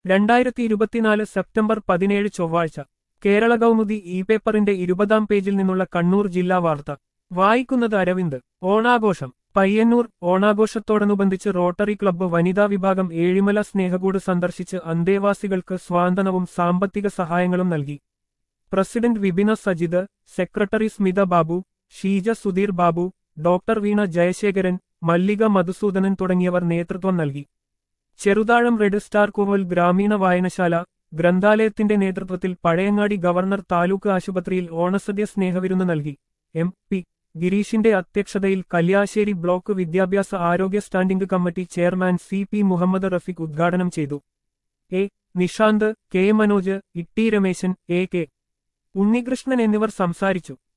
രണ്ടായിരത്തി ഇരുപത്തിനാല് സെപ്റ്റംബർ പതിനേഴ് ചൊവ്വാഴ്ച കേരള കൗമുദി ഇ പേപ്പറിന്റെ ഇരുപതാം പേജിൽ നിന്നുള്ള കണ്ണൂർ ജില്ലാ വാർത്ത വായിക്കുന്നത് അരവിന്ദ് ഓണാഘോഷം പയ്യന്നൂർ ഓണാഘോഷത്തോടനുബന്ധിച്ച് റോട്ടറി ക്ലബ്ബ് വനിതാ വിഭാഗം ഏഴിമല സ്നേഹകൂട് സന്ദർശിച്ച് അന്തേവാസികൾക്ക് സ്വാന്തനവും സാമ്പത്തിക സഹായങ്ങളും നൽകി president Vipina Sajith secretary Smitha Babu Sheeja Sudheer Babu doctor Veena Jayasekharan Mallika Madhusoodanan തുടങ്ങിയവർ നേതൃത്വം നൽകി ചെറുതാഴം റെഡ് സ്റ്റാർ കോവൽ ഗ്രാമീണ വായനശാല ഗ്രന്ഥാലയത്തിന്റെ നേതൃത്വത്തിൽ പഴയങ്ങാടി ഗവർണർ താലൂക്ക് ആശുപത്രിയിൽ ഓണസദ്യ സ്നേഹവിരുന്ന് നൽകി എം പി ഗിരീഷിന്റെ അധ്യക്ഷതയിൽ കല്യാശ്ശേരി ബ്ലോക്ക് വിദ്യാഭ്യാസ ആരോഗ്യ standing committee chairman C P Muhammad Rafeeq ഉദ്ഘാടനം ചെയ്തു A Nishanth K Manoj Itty Rameshan A K Unnikrishnan എന്നിവർ സംസാരിച്ചു